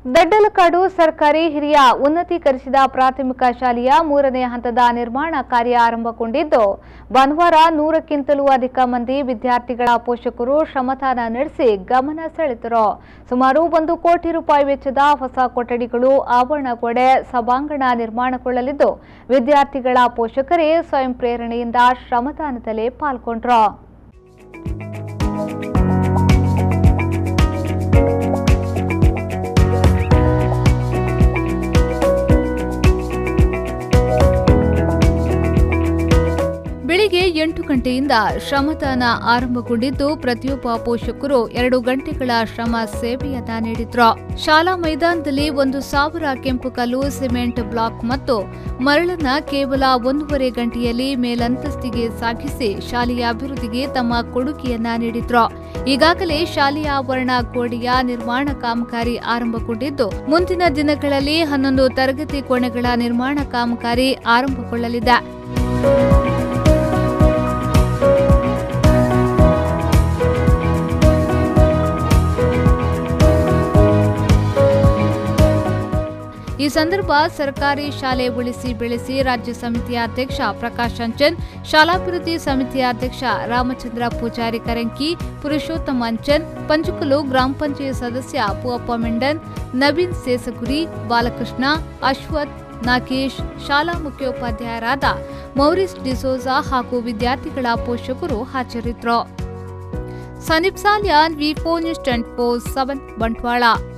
ದಡ್ಡಲಕಾಡು ಸರ್ಕಾರಿ ಹಿರಿಯ ಉನ್ನತೀಕರಿಸಿದ ಪ್ರಾಥಮಿಕ ಶಾಲೆಯ ಮೂರನೇ ಹಂತದ ನಿರ್ಮಾಣ ಕಾರ್ಯ ಆರಂಭಗೊಂಡಿದ್ದು ಭಾನುವಾರ ನೂರಕ್ಕಿಂತಲೂ ಅಧಿಕ ಮಂದಿ ವಿದ್ಯಾರ್ಥಿಗಳ ಪೋಷಕರು ಶ್ರಮದಾನ ನಡೆಸಿ ಗಮನ ಸೆಳೆದರು ಸುಮಾರು ಒಂದು ಕೋಟಿ ರೂಪಾಯಿ ವೆಚ್ಚದ ಹೊಸ ಕೊಠಡಿಗಳು ಆವರಣಗೋಡೆ ಸಭಾಂಗಣ ನಿರ್ಮಾಣಗೊಳ್ಳಲಿದ್ದು ವಿದ್ಯಾರ್ಥಿಗಳ ಪೋಷಕರೇ ಸ್ವಯಂ ಪ್ರೇರಣೆಯಿಂದ ಶ್ರಮದಾನದಲ್ಲಿ ಪಾಲ್ಗೊಂಡ್ರು ಬೆಳಿಗ್ಗೆ ಎಂಟು ಗಂಟೆಯಿಂದ ಶ್ರಮದಾನ ಆರಂಭಗೊಂಡಿದ್ದು ಪ್ರತಿಯೊಬ್ಬ ಪೋಷಕರು ಎರಡು ಗಂಟೆಗಳ ಶ್ರಮ ಸೇವೆಯನ್ನ ನೀಡಿದ್ರು ಶಾಲಾ ಮೈದಾನದಲ್ಲಿ ಒಂದು ಸಾವಿರ ಕೆಂಪು ಕಲ್ಲು ಸಿಮೆಂಟ್ ಬ್ಲಾಕ್ ಮತ್ತು ಮರಳನ್ನ ಕೇವಲ ಒಂದೂವರೆ ಗಂಟೆಯಲ್ಲಿ ಮೇಲಂತಸ್ತಿಗೆ ಸಾಗಿಸಿ ಶಾಲೆಯ ಅಭಿವೃದ್ಧಿಗೆ ತಮ್ಮ ಕೊಡುಗೆಯನ್ನ ನೀಡಿದ್ರು ಈಗಾಗಲೇ ಶಾಲೆಯ ಆವರಣ ಗೋಡೆಯ ನಿರ್ಮಾಣ ಕಾಮಗಾರಿ ಆರಂಭಗೊಂಡಿದ್ದು ಮುಂದಿನ ದಿನಗಳಲ್ಲಿ ಹನ್ನೊಂದು ತರಗತಿ ಕೋಣೆಗಳ ನಿರ್ಮಾಣ ಕಾಮಗಾರಿ ಆರಂಭಗೊಳ್ಳಲಿದೆ ಈ ಸಂದರ್ಭ ಸರ್ಕಾರಿ ಶಾಲೆ ಉಳಿಸಿ ಬೆಳೆಸಿ ರಾಜ್ಯ ಸಮಿತಿಯ ಅಧ್ಯಕ್ಷ ಪ್ರಕಾಶ್ ಅಂಚನ್ ಶಾಲಾಭಿವೃದ್ಧಿ ಸಮಿತಿಯ ಅಧ್ಯಕ್ಷ ರಾಮಚಂದ್ರ ಪೂಜಾರಿ ಕರಂಕಿ ಪುರುಷೋತ್ತಮ್ ಅಂಚನ್ ಪಂಚಕುಲು ಗ್ರಾಮ ಪಂಚಾಯತ್ ಸದಸ್ಯ ಪೂವಪ್ಪ ಮೆಂಡನ್ ನವೀನ್ ಸೇಸಗುರಿ ಬಾಲಕೃಷ್ಣ ಅಶ್ವಥ್ ನಾಗೇಶ್ ಶಾಲಾ ಮುಖ್ಯೋಪಾಧ್ಯಾಯರಾದ ಮೌರಿಸ್ ಡಿಸೋಜಾ ಹಾಗೂ ವಿದ್ಯಾರ್ಥಿಗಳ ಪೋಷಕರು ಹಾಜರಿದ್ದರು Saneep Salyan V four news twenty four seven Bantwal